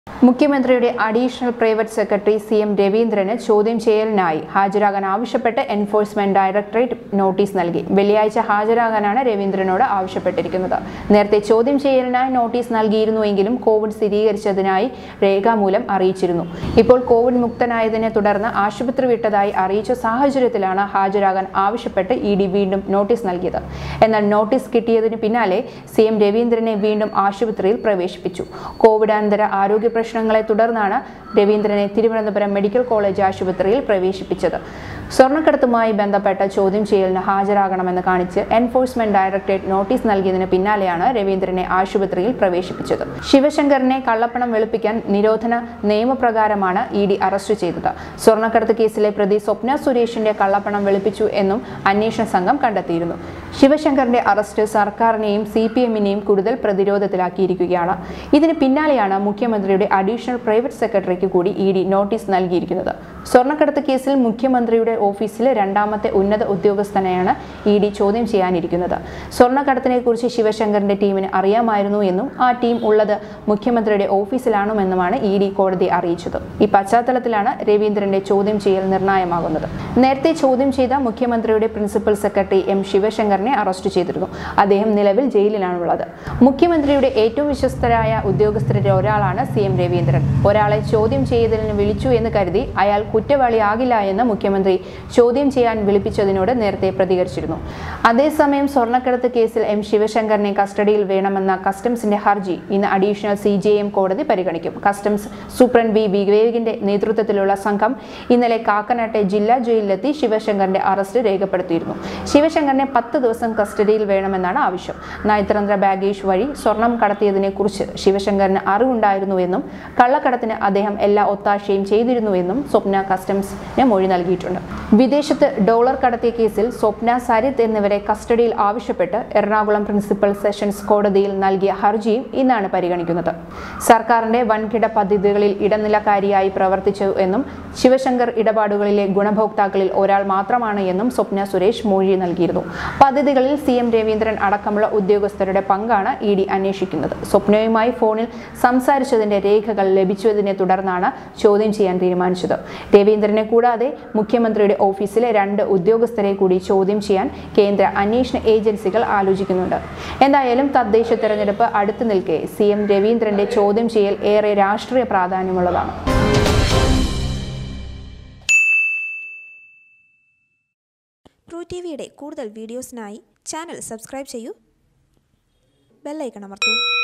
മുഖ്യമന്ത്രിയുടെ additional private secretary C M രവീന്ദ്രന് ചോദ്യം ചെയ്യലിനായി ഹാജരാകാൻ ആവശ്യപ്പെട്ട് എൻഫോഴ്സ്മെന്റ് ഡയറക്ടറേറ്റ് നോട്ടീസ് നൽകി വെള്ളിയാഴ്ച ഹാജരാകാനാണ് രവീന്ദ്രനോട് ആവശ്യപ്പെട്ടിരിക്കുന്നത് നേരത്തെ ചോദ്യം ചെയ്യലിനായി നോട്ടീസ് നൽകിയിരുന്നുവെങ്കിലും കോവിഡ് സ്ഥിരീകരിച്ചതിനായി രേഖാമൂലം അറിയിച്ചിരുന്നു ഇപ്പോൾ കോവിഡ് മുക്തനായതിനെ തുടർന്ന് ആശുപത്രി വിട്ടതായി അറിയിച്ച സാഹചര്യത്തിലാണ് ഹാജരാകാൻ ആവശ്യപ്പെട്ട് ഇ ഡി വീണ്ടും നോട്ടീസ് നൽകിയത് എന്നാൽ നോട്ടീസ് കിട്ടിയതിന് പിന്നാലെ സി എം രവീന്ദ്രനെ വീണ്ടും ആശുപത്രിയിൽ പ്രവേശിപ്പിച്ചു കോവിഡാനന്തര ആരോഗ്യ പ്രശ്നങ്ങളെ തുടർന്നാണ് രവീന്ദ്രനെ തിരുവനന്തപുരം മെഡിക്കൽ കോളേജ് ആശുപത്രിയിൽ പ്രവേശിപ്പിച്ചത് സ്വർണ്ണക്കടത്തുമായി ബന്ധപ്പെട്ട ചോദ്യം ചെയ്യലിന് ഹാജരാകണമെന്ന് കാണിച്ച് എൻഫോഴ്സ്മെന്റ് ഡയറക്ടറേറ്റ് നോട്ടീസ് നൽകിയതിന് പിന്നാലെയാണ് രവീന്ദ്രനെ ആശുപത്രിയിൽ പ്രവേശിപ്പിച്ചത് ശിവശങ്കറിനെ കള്ളപ്പണം വെളുപ്പിക്കാൻ നിരോധന നിയമപ്രകാരമാണ് ഇ ഡി അറസ്റ്റ് ചെയ്തത് സ്വർണ്ണക്കടത്ത് കേസിലെ പ്രതി സ്വപ്ന സുരേഷിന്റെ കള്ളപ്പണം വെളുപ്പിച്ചു എന്നും അന്വേഷണ സംഘം കണ്ടെത്തിയിരുന്നു ശിവശങ്കറിന്റെ അറസ്റ്റ് സർക്കാരിനെയും സി പി എമ്മിനെയും കൂടുതൽ പ്രതിരോധത്തിലാക്കിയിരിക്കുകയാണ് ഇതിന് പിന്നാലെയാണ് മുഖ്യമന്ത്രിയുടെ അഡീഷണൽ പ്രൈവറ്റ് സെക്രട്ടറിക്ക് കൂടി ഇ ഡി നോട്ടീസ് നൽകിയിരിക്കുന്നത് സ്വർണ്ണക്കടത്ത് കേസിൽ മുഖ്യമന്ത്രിയുടെ ഓഫീസിലെ രണ്ടാമത്തെ ഉന്നത ഉദ്യോഗസ്ഥനെയാണ് ഇ ഡി ചോദ്യം ചെയ്യാനിരിക്കുന്നത് സ്വർണ്ണക്കടത്തിനെ കുറിച്ച് ശിവശങ്കറിന്റെ ടീമിന് അറിയാമായിരുന്നു എന്നും ആ ടീം ഉള്ളത് മുഖ്യമന്ത്രിയുടെ ഓഫീസിലാണെന്നുമാണ് ഇ ഡി കോടതിയെ അറിയിച്ചത് ഈ പശ്ചാത്തലത്തിലാണ് രവീന്ദ്രന്റെ ചോദ്യം ചെയ്യൽ നിർണായകമാകുന്നത് നേരത്തെ ചോദ്യം ചെയ്ത മുഖ്യമന്ത്രിയുടെ പ്രിൻസിപ്പൽ സെക്രട്ടറി എം ശിവശങ്കറിനെ അറസ്റ്റ് ചെയ്തിരുന്നു അദ്ദേഹം നിലവിൽ ജയിലിലാണുള്ളത് മുഖ്യമന്ത്രിയുടെ ഏറ്റവും വിശ്വസ്തരായ ഉദ്യോഗസ്ഥരിൽ ഒരാളാണ് സി എം രവീന്ദ്രൻ ഒരാളെ ചോദ്യം ചെയ്തതിന് വിളിച്ചു എന്ന് കരുതി അയാൾ കുറ്റവാളിയാകില്ല എന്ന് മുഖ്യമന്ത്രി ചോദ്യം ചെയ്യാൻ വിളിപ്പിച്ചതിനോട് നേരത്തെ പ്രതികരിച്ചിരുന്നു അതേസമയം സ്വർണ്ണക്കടത്ത് കേസിൽ എം ശിവശങ്കറിനെ കസ്റ്റഡിയിൽ വേണമെന്ന കസ്റ്റംസിന്റെ ഹർജി ഇന്ന് അഡീഷണൽ സി ജെ എം കോടതി പരിഗണിക്കും കസ്റ്റംസ് സൂപ്രണ്ട് വി വിവേകിന്റെ നേതൃത്വത്തിലുള്ള സംഘം ഇന്നലെ കാക്കനാട്ടെ ജില്ലാ ജയിലിലെത്തി ശിവശങ്കറിന്റെ അറസ്റ്റ് രേഖപ്പെടുത്തിയിരുന്നു ശിവശങ്കറിനെ പത്ത് ദിവസം കസ്റ്റഡിയിൽ വേണമെന്നാണ് ആവശ്യം നയതന്ത്ര ബാഗേജ് വഴി സ്വർണം കടത്തിയതിനെ കുറിച്ച് ശിവശങ്കറിന് അറിവുണ്ടായിരുന്നുവെന്നും കള്ളക്കടത്തിന് അദ്ദേഹം എല്ലാ ഒത്താശയും ചെയ്തിരുന്നുവെന്നും സ്വപ്ന കസ്റ്റംസിന് മൊഴി നൽകിയിട്ടുണ്ട് വിദേശത്ത് ഡോളർ കടത്തിയ കേസിൽ സ്വപ്ന സരിത് എന്നിവരെ കസ്റ്റഡിയിൽ ആവശ്യപ്പെട്ട് എറണാകുളം പ്രിൻസിപ്പൽ സെഷൻസ് കോടതിയിൽ നൽകിയ ഹർജിയും ഇന്നാണ് പരിഗണിക്കുന്നത് സർക്കാരിന്റെ വൻകിട പദ്ധതികളിൽ ഇടനിലക്കാരിയായി പ്രവർത്തിച്ചു എന്നും ശിവശങ്കർ ഇടപാടുകളിലെ ഗുണഭോക്താക്കളിൽ ഒരാൾ മാത്രമാണ് എന്നും സ്വപ്ന സുരേഷ് മൊഴി നൽകിയിരുന്നു പദ്ധതികളിൽ സി എം രവീന്ദ്രൻ അടക്കമുള്ള ഉദ്യോഗസ്ഥരുടെ പങ്കാണ് ഇ ഡി അന്വേഷിക്കുന്നത് സ്വപ്നയുമായി ഫോണിൽ സംസാരിച്ചതിന്റെ രേഖകൾ ലഭിച്ചതിനെ തുടർന്നാണ് ചോദ്യം ചെയ്യാൻ തീരുമാനിച്ചത് രവീന്ദ്രനെ കൂടാതെ മുഖ്യമന്ത്രിയുടെ ഓഫീസിലെ രണ്ട് ഉദ്യോഗസ്ഥരെ കൂടി ചോദ്യം ചെയ്യാൻ കേന്ദ്ര അന്വേഷണ ഏജൻസികൾ ആലോചിക്കുന്നുണ്ട് എന്തായാലും തദ്ദേശ തെരഞ്ഞെടുപ്പ് അടുത്തു നിൽക്കെ സി എം രവീന്ദ്രന്റെ ചോദ്യം ചെയ്യൽ ഏറെ രാഷ്ട്രീയ പ്രാധാന്യമുള്ളതാണ് ട്രൂ ടി വിയുടെ കൂടുതൽ വീഡിയോസിനായി ചാനൽ സബ്സ്ക്രൈബ് ചെയ്യൂ ബെല്ലൈക്കൺ അമർത്തൂ